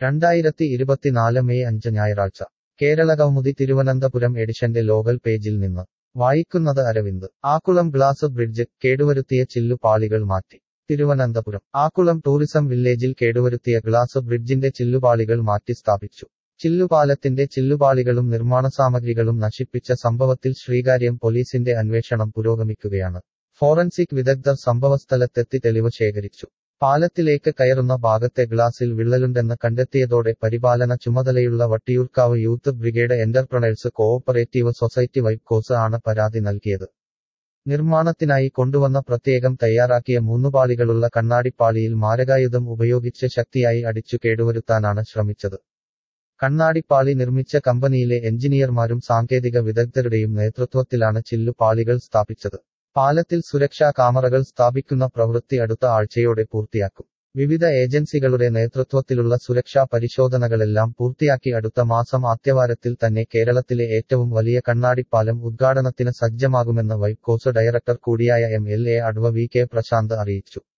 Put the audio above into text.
രണ്ടായിരത്തി ഇരുപത്തിനാല് മെയ് അഞ്ച് ഞായറാഴ്ച കേരളകൗമുദി തിരുവനന്തപുരം എഡിഷന്റെ ലോകൽ പേജിൽ നിന്ന് വായിക്കുന്നത് അരവിന്ദ് ആക്കുളം ഗ്ലാസ് ബ്രിഡ്ജ് കേടുവരുത്തിയ ചില്ലുപാളികൾ മാറ്റി തിരുവനന്തപുരം ആക്കുളം ടൂറിസം വില്ലേജിൽ കേടുവരുത്തിയ ഗ്ലാസ് ബ്രിഡ്ജിന്റെ ചില്ലുപാളികൾ മാറ്റി സ്ഥാപിച്ചു ചില്ലുപാലത്തിന്റെ ചില്ലുപാളികളും നിർമ്മാണ സാമഗ്രികളും നശിപ്പിച്ച സംഭവത്തിൽ ശ്രീകാര്യം പോലീസിന്റെ അന്വേഷണം പുരോഗമിക്കുകയാണ് ഫോറൻസിക് വിദഗ്ധർ സംഭവസ്ഥലത്തെത്തി തെളിവ് ശേഖരിച്ചു പാലത്തിലേക്ക് കയറുന്ന ഭാഗത്തെ ഗ്ലാസിൽ വിള്ളലുണ്ടെന്ന് കണ്ടെത്തിയതോടെ പരിപാലന ചുമതലയുള്ള Vattiyoorkavu youth brigade entrepreneurs cooperative society Vycos ആണ് പരാതി നൽകിയത് നിർമ്മാണത്തിനായി കൊണ്ടുവന്ന പ്രത്യേകം തയ്യാറാക്കിയ മൂന്നുപാളികളുള്ള കണ്ണാടിപ്പാളിയിൽ മാരകായുധം ഉപയോഗിച്ച് ശക്തിയായി അടിച്ചു കേടുവരുത്താനാണ് ശ്രമിച്ചത് കണ്ണാടിപ്പാളി നിർമ്മിച്ച കമ്പനിയിലെ എഞ്ചിനീയർമാരും സാങ്കേതിക വിദഗ്ധരുടെയും നേതൃത്വത്തിലാണ് ചില്ലുപാളികൾ സ്ഥാപിച്ചത് പാലത്തിൽ സുരക്ഷാ കാമറകൾ സ്ഥാപിക്കുന്ന പ്രവൃത്തി അടുത്ത ആഴ്ചയോടെ പൂർത്തിയാക്കും വിവിധ ഏജൻസികളുടെ നേതൃത്വത്തിലുള്ള സുരക്ഷാ പരിശോധനകളെല്ലാം പൂർത്തിയാക്കി അടുത്ത മാസം ആദ്യവാരത്തിൽ തന്നെ കേരളത്തിലെ ഏറ്റവും വലിയ കണ്ണാടിപ്പാലം ഉദ്ഘാടനത്തിന് സജ്ജമാകുമെന്ന് വൈക്കോസ് ഡയറക്ടർ കൂടിയായ M L A adv V K Prasanth അറിയിച്ചു